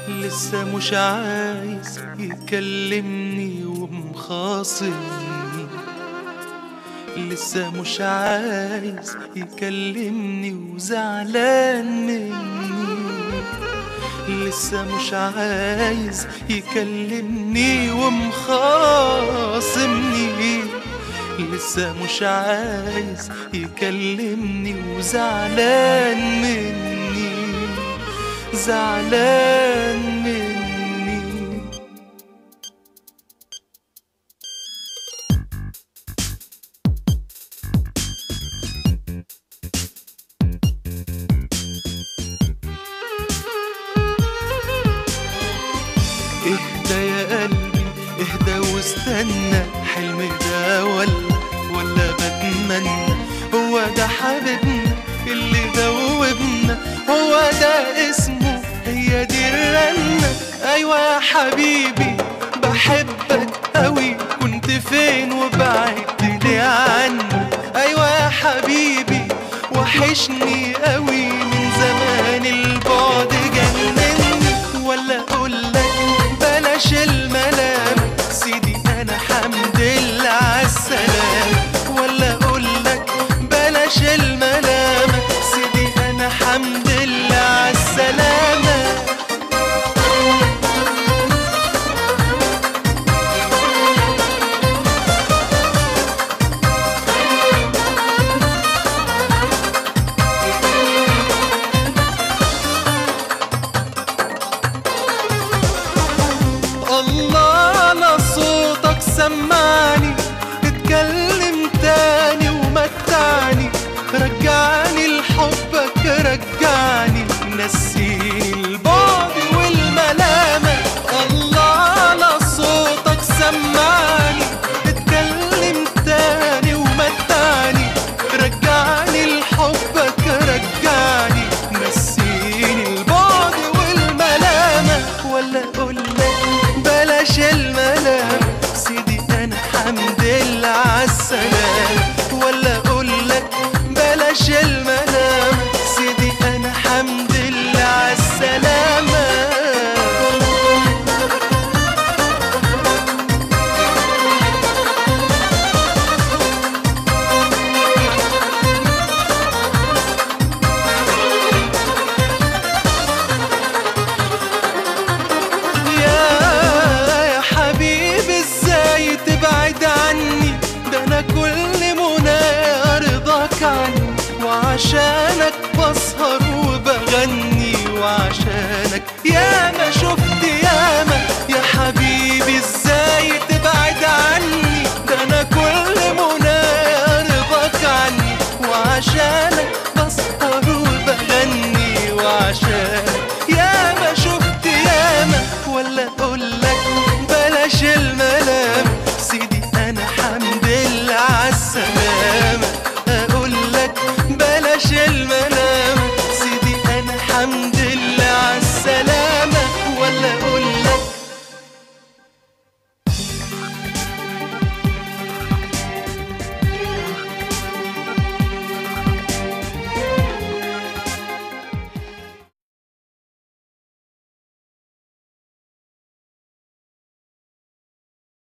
لسه مش عايز يكلمني ومخاصمني لسه مش عايز يكلمني وزعلان مني لسه مش عايز يكلمني ومخاصمني لسه مش عايز يكلمني وزعلان مني زعلان مني اهدى يا قلبي اهدى واستنى حلم ده ولا ولا بتمنى هو ده حبيبنا اللي دوبنا هو ده اسمه هي دي الرنة ايوه يا حبيبي بحبك قوي كنت فين وبعدت ليه عني ايوه يا حبيبي وحشني قوي من زمان البعد جنني ولا اقولك بلاش الملام سيدي انا حمد لله عالسلام ولا اقولك بلاش الملام سيدي انا حمد لله عالسلامه الله انا صوتك سمعني اتكلم تاني ومتعني رجعني لحبك رجعني نسيني البعد والملامة الله انا صوتك سمعني اتكلم تاني ومتعني رجعني لحبك رجعني نسيني البعد والملامة ولا اقولك بلاش الملام سيدي انا حمد لله عالسلام ولا اقولك بلاش الملام سيدي انا حمد لله عالسلامه يا يا حبيبي ازاي تبعد عني ده انا كل منى رضاك عني وعشان